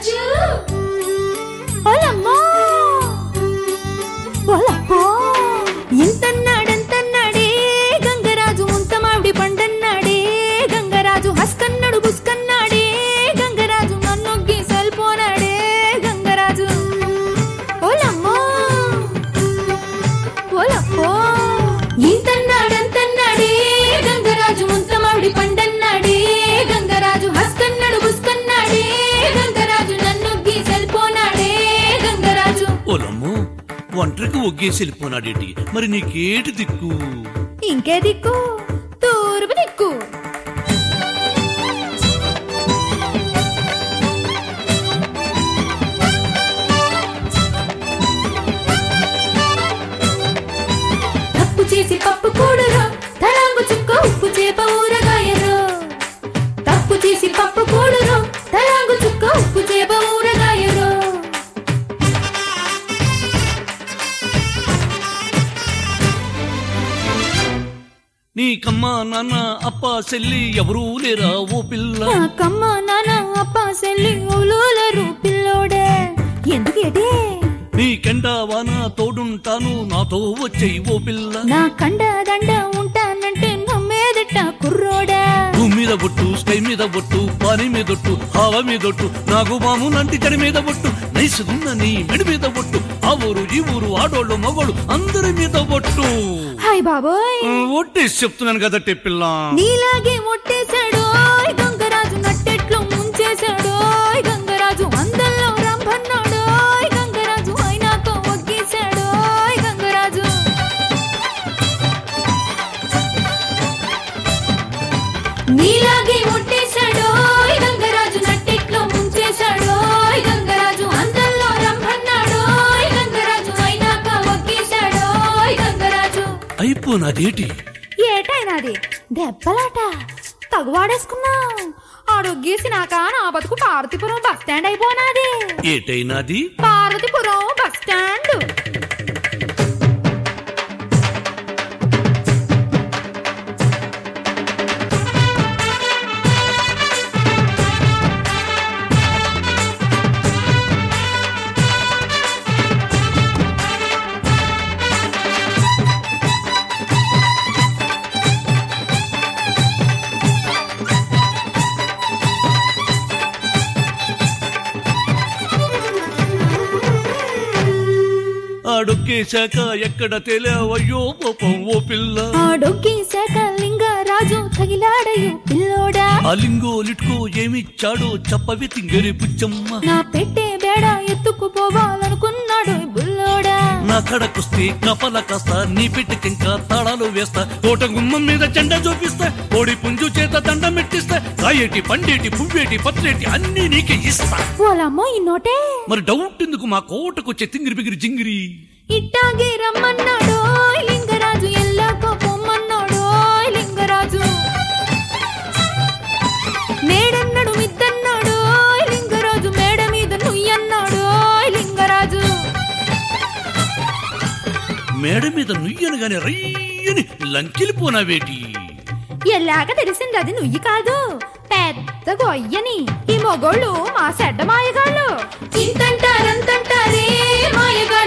గంగరాజు ఓలమ్మో ఓలప్పో ఇంతన్నాడంతన్నాడే గంగరాజు ముంత మామిడి పండన్నాడే గంగరాజు హస్కన్నాడు బుస్కన్నాడే గంగరాజు నన్నొగ్గి సల్పోనాడే గంగరాజు ఓలమ్మో ఓలప్పో ఇంతన్నాడంతన్నాడే గంగరాజు ముంత మామిడి పండన్నాడే గంగరాజు హస్కన్నాడు బుస్కన్నాడే గంగరాజు నన్నొగ్గి సల్పోనాడే గంగరాజు ఓలమ్మో ఒంటరికి ఒగ్గేసి వెళ్ళిపోనాడేటి మరి నీకేటి దిక్కు ఇంకే దిక్కు తూర్పు దిక్కు తప్పు చేసి పప్పు కూడరు తలాంగు చుక్క ఉప్పు చేప ఊరగాయరు తప్పు చేసి పప్పు కూడరు తలాంగు చుక్క ఉప్పు చేప ఊరగాయరు నీకమ్మా నాన్న అప్ప చెల్లి ఎవరూ లేరా ఓ పిల్ల నాకమ్మ నాన్న అప్ప సెల్లి ఉలులరు పిల్లోడే ఎందుకేటే నీకెండ వాన తోడుంటాను నాతో వచ్చేయి ఓ పిల్ల నా కండ దండ ఉంటానంటే నమ్మేదట కుర్రోడా భూమి మీద బొట్టు స్కై మీద బొట్టు పాని మీద ఒట్టు హావ మీద ఒట్టు నాకు బాము నంటి జడి మీద బొట్టు నైసుగున్న నీ మెడి మీద బొట్టు ఆ ఊరు ఈ ఊరు ఆడోళ్ళు మగోళ్ళు అందరి మీద బొట్టు హాయ్ బాబోయ్ ఒట్టేసి చెప్తున్నాను కదా పిల్ల నీలాగే ఒట్టేశాడు ఓయ్ గంగరాజు నట్టెట్లో ముంచేశాడు ఓయ్ గంగరాజు అందల్లో రంభన్నాడు ఓయ్ గంగరాజు అయినాక ఒగ్గేశాడు ఓయ్ గంగరాజు నీలాగే ఒట్టేశాడు ఓయ్ గంగరాజు నట్టెట్లో ముంచేశాడు ఓయ్ గంగరాజు అందల్లో రంభన్నాడు ఓయ్ గంగరాజు అయినాక ఒగ్గేశాడు ఓయ్ గంగరాజు అయిపోనాదేటి ఏటైనాది దెబ్బలాట తగువాడేసుకున్నావు ఆడొగ్గేసినాక నా బతుకు పార్వతీపురం బస్ స్టాండ్ అయిపోనాది ఏటైనాది పార్వతీపురం బస్ స్టాండ్ ఆడొక్కేశాక ఎక్కడ తేలావయ్యో పాపం ఓ పిల్ల ఆడొగ్గేశాక లింగరాజు తగిలాడయు పిల్లోడా ఆ లింగో లిట్కో ఏమిచ్చాడో చెప్పవి తింగరి పుచ్చమ్మ నా పెట్టే బేడ ఎత్తుకుపోవాలనుకున్నాడు ఈ బుల్లోడా నా కడకొస్తే కపల కాస్త నీ పెట్టికింకా తాళాలు వేస్తా తోట గుమ్మం మీద జెండా చూపిస్తా కోడి పుంజు చేత దండం పెట్టిస్తా కాయేటి పండేటి పువ్వేటి పత్రేటి అన్ని నీకే ఇస్తా ఓలమ్మో ఈ నోటే మరి డౌట్ ఎందుకు మా కోటకొచ్చే తింగిరి బిగిరి జింగిరి ఇట్టాగే రమ్మన్నాడు ఓయ్ లింగరాజు ఎల్లాకో పొమ్మన్నాడు ఓయ్ లింగరాజు మేడన్నాడు మిద్దన్నాడు ఓయ్ లింగరాజు మేడ మీద నుయ్యన్నాడు ఓయ్ లింగరాజు మేడ మీద నుయ్యను గాని రయ్యని లంకిలిపోనావేటి ఎలాగ తెలిసింది అది నుయ్యి కాదు పెద్ద గొయ్యని ఈ మొగోళ్ళు మా సెడ్డ మాయగాళ్ళు ఇంతంటారంతంటారే మాయగాళ్ళు